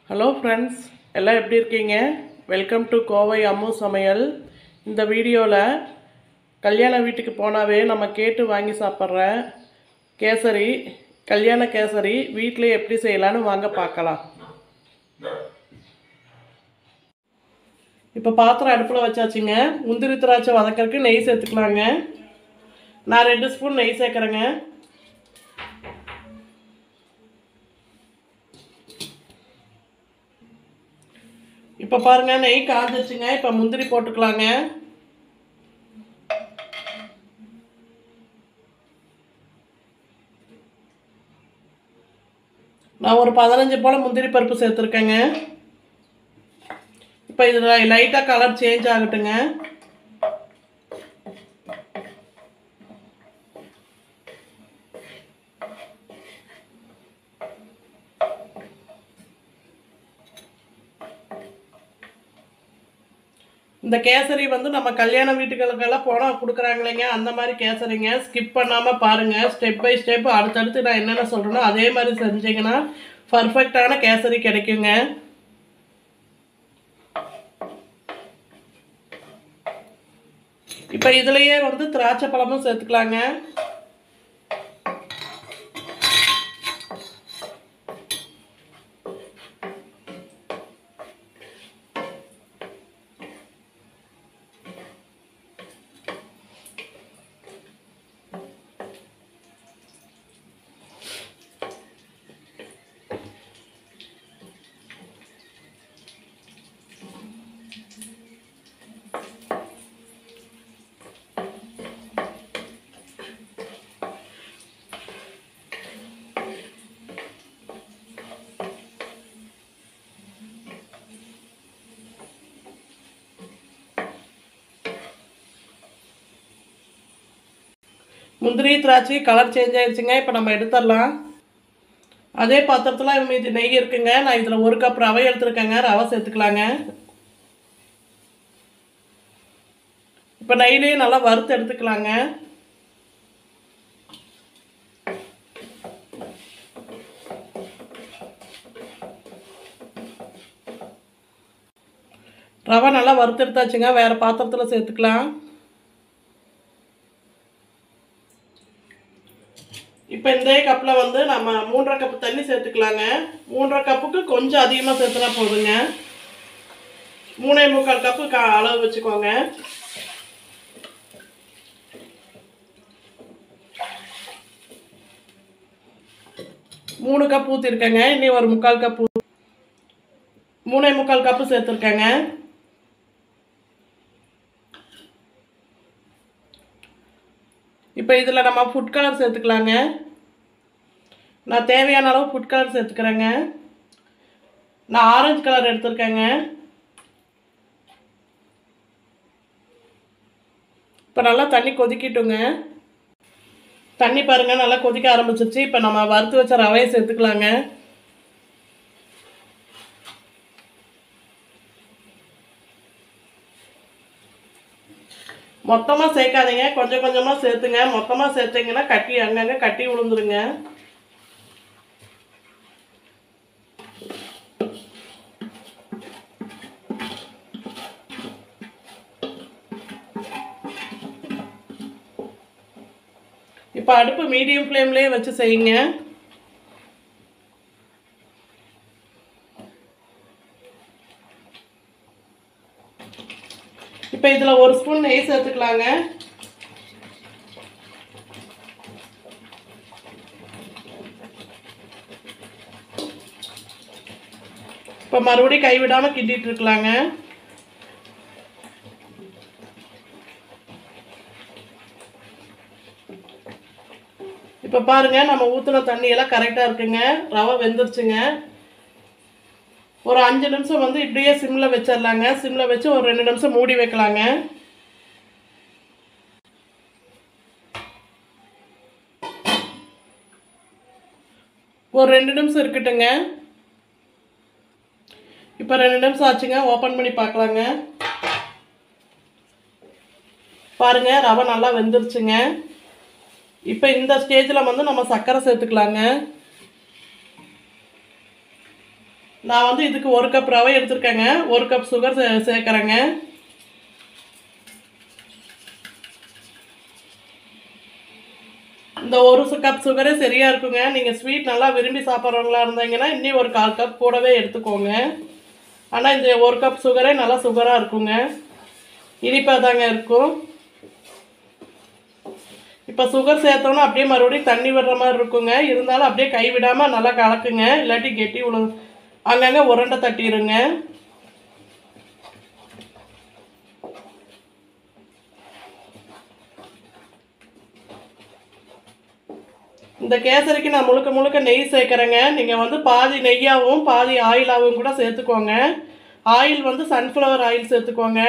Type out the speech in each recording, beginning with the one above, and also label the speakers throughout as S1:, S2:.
S1: hello friends எல்லாம் எப்படி இருக்கீங்க வெல்கம் டு கோவை அம்மு சமையல் இந்த வீடியோவில் கல்யாண வீட்டுக்கு போனாவே நம்ம கேட்டு வாங்கி சாப்பிட்ற கேசரி கல்யாண கேசரி வீட்டிலே எப்படி செய்யலான்னு வாங்க பார்க்கலாம் இப்போ பாத்திரம் அடுப்பில் வச்சாச்சுங்க முந்திரி திராட்சை வதக்கறதுக்கு நெய் சேர்த்துக்கலாங்க நான் ரெண்டு ஸ்பூன் நெய் சேர்க்குறேங்க இப்போ பாருங்க நெய் காஞ்சிச்சுங்க இப்போ முந்திரி போட்டுக்கலாங்க நான் ஒரு பதினஞ்சு போல் முந்திரி பருப்பு சேர்த்துருக்கேங்க இப்போ இதில் லைட்டாக கலர் சேஞ்ச் ஆகட்டுங்க இந்த கேசரி வந்து நம்ம கல்யாண வீட்டுகளுக்கெல்லாம் போனால் கொடுக்குறாங்களேங்க அந்த மாதிரி கேசரிங்க ஸ்கிப் பண்ணாமல் பாருங்கள் ஸ்டெப் பை ஸ்டெப் அடுத்தடுத்து நான் என்னென்ன சொல்கிறேனோ அதே மாதிரி செஞ்சீங்கன்னா பர்ஃபெக்டான கேசரி கிடைக்குங்க இப்போ இதுலேயே வந்து திராட்சை பழமும் சேர்த்துக்கலாங்க முந்திரி திராட்சை கலர் சேஞ்ச் ஆயிடுச்சுங்க இப்போ நம்ம எடுத்துடலாம் அதே பாத்திரத்தில் மீதி நெய் இருக்குங்க நான் இதில் ஒரு கப் ரவை எடுத்துருக்கேங்க ரவை சேர்த்துக்கலாங்க இப்போ நெய்லேயே நல்லா வறுத்து எடுத்துக்கலாங்க ரவை நல்லா வறுத்து எடுத்தாச்சுங்க வேறு பாத்திரத்தில் சேர்த்துக்கலாம் இப்போ இந்த கப்பில் வந்து நம்ம மூன்றரை கப்பு தண்ணி சேர்த்துக்கலாங்க மூன்றரை கப்புக்கு கொஞ்சம் அதிகமாக சேர்த்துனா போதுங்க மூணே முக்கால் கப்பு க அளவு வச்சுக்கோங்க மூணு கப் ஊற்றிருக்கேங்க இன்னி ஒரு முக்கால் கப்பு மூணே முக்கால் கப்பு சேர்த்துருக்கேங்க இப்போ இதில் நம்ம ஃபுட் கலர் சேர்த்துக்கலாங்க நான் தேவையான அளவு ஃபுட் கலர் சேர்த்துக்கிறேங்க நான் ஆரஞ்சு கலர் எடுத்திருக்கேங்க இப்போ நல்லா தண்ணி கொதிக்கிட்டுங்க தண்ணி பாருங்கள் நல்லா கொதிக்க ஆரம்பிச்சிருச்சு இப்போ நம்ம வறுத்து வச்ச ரவையை சேர்த்துக்கலாங்க மொத்தமாக சேர்க்காதீங்க கொஞ்சம் கொஞ்சமாக சேர்த்துங்க மொத்தமாக சேர்த்தீங்கன்னா கட்டி அங்கங்கே கட்டி விழுந்துருங்க இப்போ அடுப்பு மீடியம் ஃப்ளேம்லேயே வச்சு செய்யுங்க இப்போ இதில் ஒரு ஸ்பூன் நெய் சேர்த்துக்கலாங்க இப்போ மறுபடியும் கைவிடாமல் கிண்டிட்டு இருக்கலாங்க இப்போ பாருங்க நம்ம ஊற்றின தண்ணியெல்லாம் கரெக்டாக இருக்குங்க ரவை வெந்துருச்சுங்க ஒரு அஞ்சு நிமிஷம் வந்து இப்படியே சிம்மில் வச்சிடலாங்க சிம்மில் வச்சு ஒரு ரெண்டு நிமிஷம் மூடி வைக்கலாங்க ஒரு ரெண்டு நிமிஷம் இருக்கட்டுங்க இப்போ ரெண்டு நிமிஷம் ஆச்சுங்க ஓப்பன் பண்ணி பார்க்கலாங்க பாருங்க ரவை நல்லா வெந்துருச்சுங்க இப்போ இந்த ஸ்டேஜில் வந்து நம்ம சர்க்கரை சேர்த்துக்கலாங்க நான் வந்து இதுக்கு ஒரு கப் ரவை எடுத்திருக்கேங்க ஒரு கப் சுகர் சே சேர்க்குறேங்க இந்த ஒரு சு- கப் சுகரே சரியாக இருக்குங்க நீங்கள் ஸ்வீட் நல்லா விரும்பி சாப்பிட்றவங்களா இருந்தீங்கன்னா இன்னும் ஒரு கால் கப் கூடவே எடுத்துக்கோங்க ஆனால் இந்த ஒரு கப் சுகரே நல்லா சுகராக இருக்குங்க இனிப்பாக தாங்க இருக்கும் இப்போ சுகர் சேர்த்தோன்னா அப்படியே மறுபடியும் தண்ணி விடுற மாதிரி இருக்குங்க இருந்தாலும் அப்படியே கை விடாமல் நல்லா கலக்குங்க இல்லாட்டி கெட்டி உழு அங்கங்கே உருண்டை தட்டிடுங்க இந்த கேசரிக்கு நான் முழுக்க முழுக்க நெய் சேர்க்குறேங்க நீங்கள் வந்து பாதி நெய்யாகவும் பாதி ஆயிலாகவும் கூட சேர்த்துக்கோங்க ஆயில் வந்து சன்ஃப்ளவர் ஆயில் சேர்த்துக்கோங்க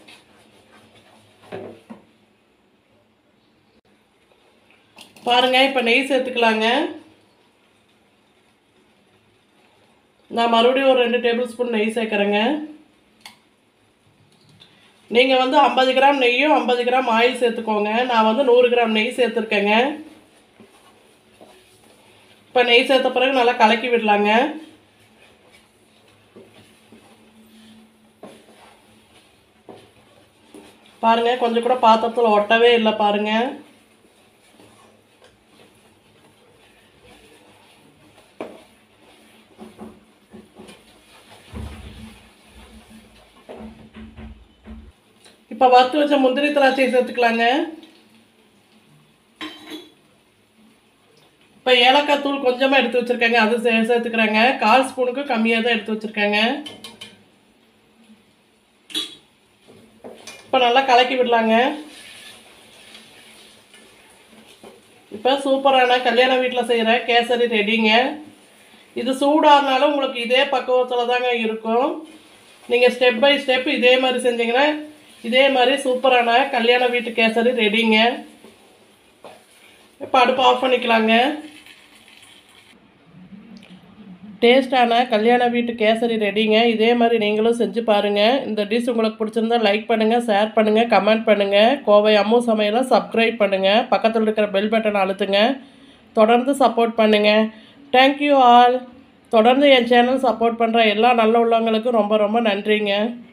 S1: பாருங்க இப்போ நெய் சேர்த்துக்கலாங்க நான் மறுபடியும் ஒரு ரெண்டு டேபிள் ஸ்பூன் நெய் சேர்க்குறேங்க நீங்கள் வந்து ஐம்பது கிராம் நெய்யும் ஐம்பது கிராம் ஆயில் சேர்த்துக்கோங்க நான் வந்து நூறு கிராம் நெய் சேர்த்துருக்கேங்க இப்போ நெய் சேர்த்த பிறகு நல்லா கலக்கி விடலாங்க பாருங்க கொஞ்சம் கூட பாத்திரத்தில் ஒட்டவே இல்லை பாருங்க இப்போ வறுத்து வச்ச முந்திரி திராட்சை சேர்த்துக்கலாங்க இப்போ ஏலக்காய் தூள் கொஞ்சமாக எடுத்து வச்சுருக்கேங்க அது சே சேர்த்துக்கிறேங்க கால் ஸ்பூனுக்கு கம்மியாக தான் எடுத்து வச்சுருக்கேங்க இப்போ நல்லா கலக்கி விடலாங்க இப்போ சூப்பரான கல்யாண வீட்டில் செய்கிற கேசரி ரெடிங்க இது சூடானாலும் உங்களுக்கு இதே பக்குவத்தில் தாங்க இருக்கும் நீங்கள் ஸ்டெப் பை ஸ்டெப் இதே மாதிரி செஞ்சீங்கன்னா இதே மாதிரி சூப்பரான கல்யாண வீட்டு கேசரி ரெடிங்க இப்போ அடுப்பு ஆஃப் பண்ணிக்கலாங்க டேஸ்டான கல்யாண வீட்டு கேசரி ரெடிங்க இதே மாதிரி நீங்களும் செஞ்சு பாருங்கள் இந்த டிஷ் உங்களுக்கு பிடிச்சிருந்தா லைக் பண்ணுங்கள் ஷேர் பண்ணுங்கள் கமெண்ட் பண்ணுங்கள் கோவை அம்மு சமையலை சப்ஸ்கிரைப் பண்ணுங்கள் பக்கத்தில் இருக்கிற பெல் பட்டன் அழுத்துங்க தொடர்ந்து சப்போர்ட் பண்ணுங்கள் தேங்க்யூ ஆல் தொடர்ந்து என் சேனல் சப்போர்ட் பண்ணுற எல்லா நல்ல உள்ளவங்களுக்கும் ரொம்ப ரொம்ப நன்றிங்க